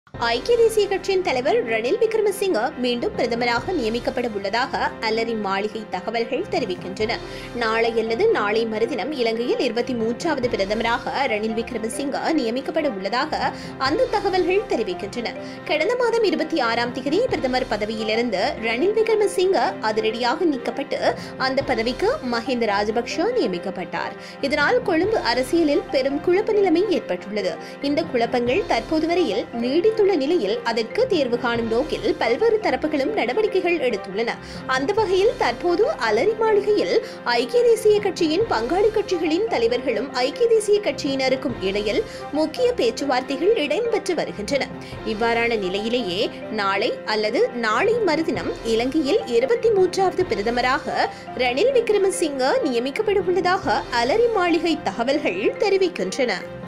ஐக்கிய தேசிய கட்சியின் தலைவர் ரணில் விக்ரமசிங்க மீண்டும் பிரதமராக நியமிக்கப்பட உள்ளதாக அலரி மாளிகை தகவல்கள் தெரிவிக்கின்றன நாளை அல்லது நாளை மறுதினம் இலங்கையில் இருபத்தி மூன்றாவது பிரதமராக ரணில் விக்ரமசிங்க நியமிக்கப்பட உள்ளதாக அந்த தகவல்கள் தெரிவிக்கின்றன கடந்த மாதம் இருபத்தி ஆறாம் தேதி பிரதமர் பதவியிலிருந்து ரணில் விக்ரமசிங்க அதிரடியாக நீக்கப்பட்டு அந்த பதவிக்கு மஹிந்த ராஜபக்ஷ நியமிக்கப்பட்டார் இதனால் கொழும்பு அரசியலில் பெரும் குழப்ப நிலைமை ஏற்பட்டுள்ளது இந்த குழப்பங்கள் தற்போது வரையில் நீடித்துள்ள நிலையில் அதற்கு தீர்வு காணும் நோக்கில் பல்வேறு தரப்புகளும் நடவடிக்கைகள் எடுத்துள்ளன அந்த வகையில் தற்போது அலரி மாளிகையில் ஐக்கிய தேசிய கட்சியின் பங்காளி கட்சிகளின் தலைவர்களும் ஐக்கிய தேசிய கட்சியினருக்கும் இடையில் முக்கிய பேச்சுவார்த்தைகள் இடம்பெற்று வருகின்றன இவ்வாறான நிலையிலேயே நாளை அல்லது நாளை மறுதினம் இலங்கையில் இருபத்தி மூன்றாவது பிரதமராக ரணில் விக்ரமசிங்க நியமிக்கப்பட உள்ளதாக அலரி மாளிகை தகவல்கள் தெரிவிக்கின்றன